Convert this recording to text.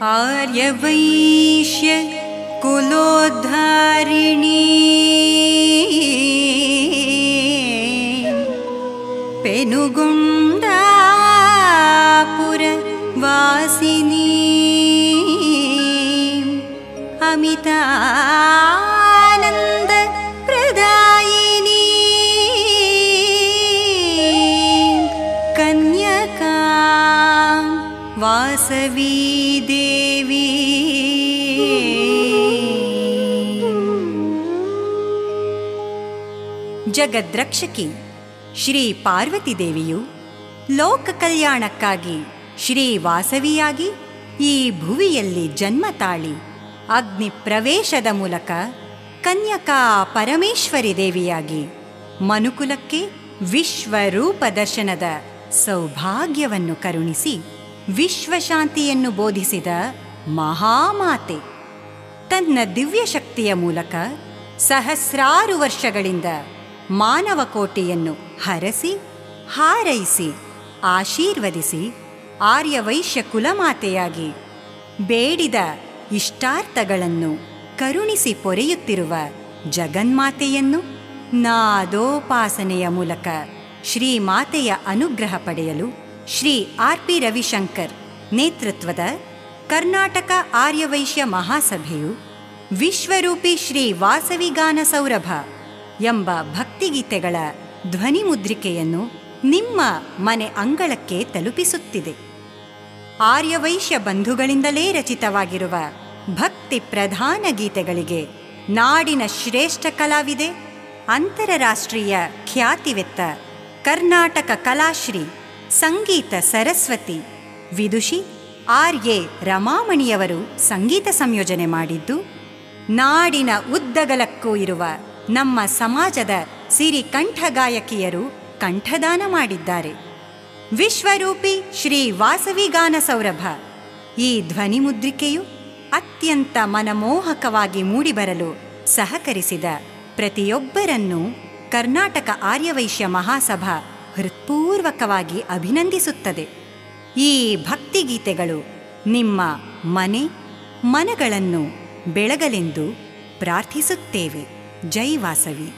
आर्यवैश्य कुलोद्धारिणी पेनुगुण्डापुरवासिनी अमितानन्दप्रदायिनी कन्यका वासवी देवी ಜಗದ್ರಕ್ಷಕಿ ಶ್ರೀ ಪಾರ್ವತಿ ದೇವಿಯು ಲೋಕ ಕಲ್ಯಾಣಕ್ಕಾಗಿ ಶ್ರೀ ವಾಸವಿಯಾಗಿ ಈ ಭುವಿಯಲ್ಲಿ ಜನ್ಮ ತಾಳಿ ಅಗ್ನಿ ಪ್ರವೇಶದ ಮೂಲಕ ಕನ್ಯಕಾ ಪರಮೇಶ್ವರಿ ದೇವಿಯಾಗಿ ಮನುಕುಲಕ್ಕೆ ವಿಶ್ವರೂಪ ದರ್ಶನದ ಸೌಭಾಗ್ಯವನ್ನು ಕರುಣಿಸಿ ವಿಶ್ವಶಾಂತಿಯನ್ನು ಬೋಧಿಸಿದ ಮಹಾಮಾತೆ ತನ್ನ ದಿವ್ಯ ಶಕ್ತಿಯ ಮೂಲಕ ಸಹಸ್ರಾರು ವರ್ಷಗಳಿಂದ ಮಾನವ ಕೋಟಿಯನ್ನು ಹರಸಿ ಹಾರೈಸಿ ಆಶೀರ್ವದಿಸಿ ಆರ್ಯವೈಶ್ಯ ಕುಲಮಾತೆಯಾಗಿ ಬೇಡಿದ ಇಷ್ಟಾರ್ಥಗಳನ್ನು ಕರುಣಿಸಿ ಪೊರೆಯುತ್ತಿರುವ ಜಗನ್ಮಾತೆಯನ್ನು ನಾದೋಪಾಸನೆಯ ಮೂಲಕ ಶ್ರೀಮಾತೆಯ ಅನುಗ್ರಹ ಪಡೆಯಲು ಶ್ರೀ ಆರ್ ಪಿ ರವಿಶಂಕರ್ ನೇತೃತ್ವದ ಕರ್ನಾಟಕ ಆರ್ಯವೈಶ್ಯ ಮಹಾಸಭೆಯು ವಿಶ್ವರೂಪಿ ಶ್ರೀ ವಾಸವಿಗಾನ ಸೌರಭ ಎಂಬ ಭಕ್ತಿಗೀತೆಗಳ ಧ್ವನಿಮುದ್ರಿಕೆಯನ್ನು ನಿಮ್ಮ ಮನೆ ಅಂಗಳಕ್ಕೆ ತಲುಪಿಸುತ್ತಿದೆ ಆರ್ಯವೈಶ್ಯ ಬಂಧುಗಳಿಂದಲೇ ರಚಿತವಾಗಿರುವ ಭಕ್ತಿ ಪ್ರಧಾನ ಗೀತೆಗಳಿಗೆ ನಾಡಿನ ಶ್ರೇಷ್ಠ ಕಲಾವಿದೆ ಅಂತಾರಾಷ್ಟ್ರೀಯ ಖ್ಯಾತಿವೆತ್ತ ಕರ್ನಾಟಕ ಕಲಾಶ್ರೀ ಸಂಗೀತ ಸರಸ್ವತಿ ವಿದುಷಿ ಆರ್ ಎ ರಮಾಮಣಿಯವರು ಸಂಗೀತ ಸಂಯೋಜನೆ ಮಾಡಿದ್ದು ನಾಡಿನ ಉದ್ದಗಲಕ್ಕೂ ಇರುವ ನಮ್ಮ ಸಮಾಜದ ಸಿರಿ ಕಂಠಗಾಯಕಿಯರು ಕಂಠದಾನ ಮಾಡಿದ್ದಾರೆ ವಿಶ್ವರೂಪಿ ಶ್ರೀ ವಾಸವಿಗಾನ ಸೌರಭ ಈ ಧ್ವನಿಮುದ್ರಿಕೆಯು ಅತ್ಯಂತ ಮನಮೋಹಕವಾಗಿ ಮೂಡಿಬರಲು ಸಹಕರಿಸಿದ ಪ್ರತಿಯೊಬ್ಬರನ್ನೂ ಕರ್ನಾಟಕ ಆರ್ಯವೈಶ್ಯ ಮಹಾಸಭಾ ಹೃತ್ಪೂರ್ವಕವಾಗಿ ಅಭಿನಂದಿಸುತ್ತದೆ ಈ ಭಕ್ತಿಗೀತೆಗಳು ನಿಮ್ಮ ಮನೆ ಮನಗಳನ್ನು ಬೆಳಗಲೆಂದು ಪ್ರಾರ್ಥಿಸುತ್ತೇವೆ ಜೈ ವಾಸವಿ